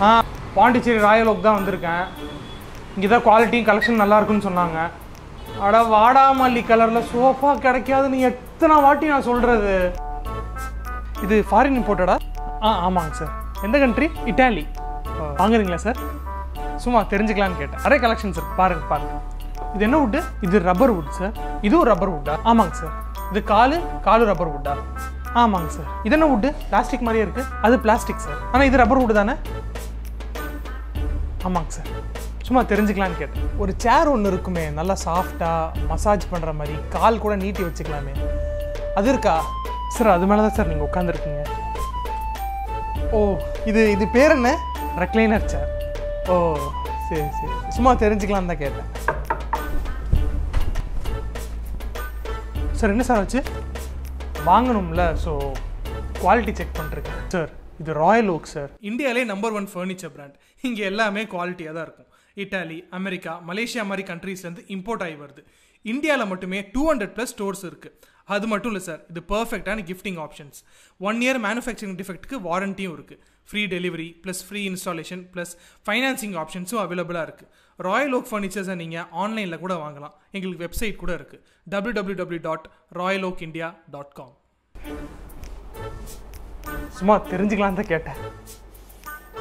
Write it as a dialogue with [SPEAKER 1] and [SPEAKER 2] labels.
[SPEAKER 1] ஆ Pondicherry Royal okay தான் வந்திருக்கேன் இங்கே தான் குவாலிட்டியும் கலெக்ஷன் நல்லா இருக்குன்னு சொன்னாங்க அட வாடாமல்லி கலரில் சோஃபா கிடைக்காதுன்னு எத்தனை வாட்டி நான் சொல்கிறது இது ஃபாரின் இம்போர்ட்டடா ஆ ஆமாங்க சார் எந்த கண்ட்ரி இட்டாலி வாங்குறீங்களா சார் சும்மா தெரிஞ்சுக்கலான்னு கேட்டேன் நிறைய கலெக்ஷன்ஸ் இருக்கு பாருங்க பாருங்க இது என்ன வுட்டு இது ரப்பர் வுட் சார் இதுவும் ரப்பர் வுட்டா ஆமாங்க சார் இது காலு காலு ரப்பர் வுட்டா ஆமாங்க சார் இது என்ன வுட்டு பிளாஸ்டிக் மாதிரியே இருக்கு அது பிளாஸ்டிக் சார் ஆனால் இது ரப்பர் வுட் தானே ஆமாங்க சார் சும்மா தெரிஞ்சுக்கலான்னு கேட்டேன் ஒரு சேர் ஒன்று இருக்குமே நல்லா சாஃப்டாக மசாஜ் பண்ணுற மாதிரி கால் கூட நீட்டி வச்சுக்கலாமே அது இருக்கா சார் அது மேலே தான் சார் நீங்கள் உட்காந்துருக்கீங்க ஓ இது இது பேர் என்ன ரெக்லைனர் சேர் ஓ சரி சரி சும்மா தெரிஞ்சுக்கலாம் தான் கேட்டேன் சார் என்ன சார் ஆச்சு வாங்கணும்ல ஸோ குவாலிட்டி செக் பண்ணிருக்கேன் சார் இது ராயல் ஓக் சார் இந்தியாவிலே நம்பர் ஒன் ஃபர்னிச்சர் பிராண்ட் இங்கே எல்லாமே குவாலிட்டியாக தான் இருக்கும் இட்டாலி அமெரிக்கா மலேசியா மாதிரி கண்ட்ரீஸ்லேருந்து இம்போர்ட் ஆகி வருது இந்தியாவில் மட்டுமே டூ ஹண்ட்ரட் ப்ளஸ் ஸ்டோர்ஸ் இருக்குது அது மட்டும் இல்லை சார் இது பர்ஃபெக்டான gifting options one year manufacturing டிஃபெக்ட்டுக்கு வாரண்டியும் இருக்குது free delivery plus free installation plus financing ஆப்ஷன்ஸும் அவைலபிளாக இருக்குது ராயல் ஓக் ஃபர்னிச்சர்ஸை நீங்கள் ஆன்லைனில் கூட வாங்கலாம் எங்களுக்கு வெப்சைட் கூட இருக்குது W W W dot Royal Oak India dot com சும்மா தெரிஞ்சுக்கலாம் தான் கேட்டேன்